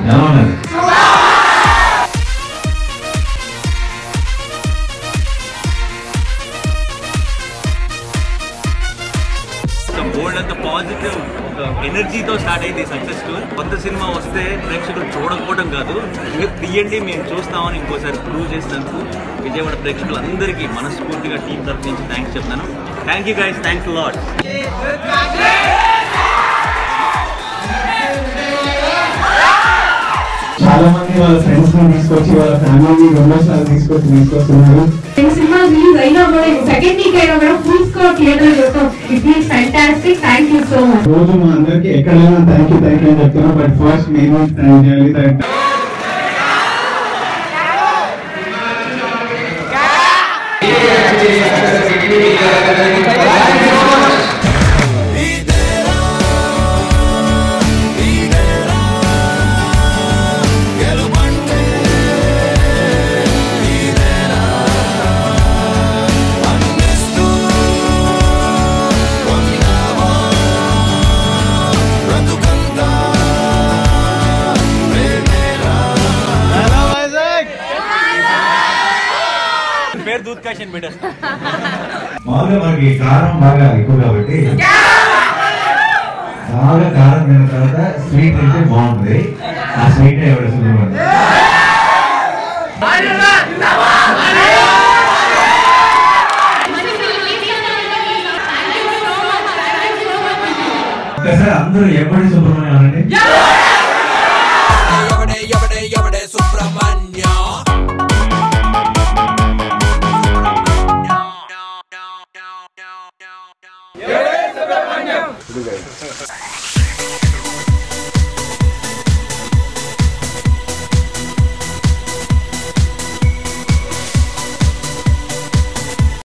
ఎలా ఉన్నది బోల్డ్ అంత పాజిటివ్ ఎనర్జీతో స్టార్ట్ అయింది సక్సెస్ టూర్ కొత్త సినిమా వస్తే ప్రేక్షకులు చూడకపోవడం కాదు మీరు తీయండి మేము చూస్తామని ఇంకోసారి ప్రూవ్ చేసినందుకు విజయవాడ ప్రేక్షకులందరికీ మనస్ఫూర్తిగా టీం తరఫు నుంచి థ్యాంక్స్ చెప్తాను thank you guys thanks lot చాలా మంది వాళ్ళ ఫ్రెండ్స్ ని తీసుకొచ్చి వాళ్ళ ఫ్యామిలీని రెండో సార్లు తీసుకొచ్చి తీసుకొస్తున్నారు రెండు సినిమా రిలీజ్ అయినా కూడా సెకండ్ వీక్ అయినా కూడా ఫుల్ స్కోర్ థియేటర్ చూస్తాం it is fantastic thank you so much రోజు మా అందరికి ఎక్కడైనా థ్యాంక్ యూ థ్యాంక్ యూ అని చెప్తున్నాం బట్ ఫస్ట్ మేము థ్యాంక్ చేయాలి థ్యాంక్ పేరు దూత్ కాషన్ పెట్టేస్తా మామూలుగా మనకి కారం బాగా ఎక్కువ కాబట్టి బాగా కారం తిన్న తర్వాత స్వీట్ అయితే బాగుంటుంది ఆ స్వీట్ ఎవరు సుబ్రహ్మణ్యం ఒక్కసారి అందరూ ఎవరి సుబ్రహ్మణ్యం అనండి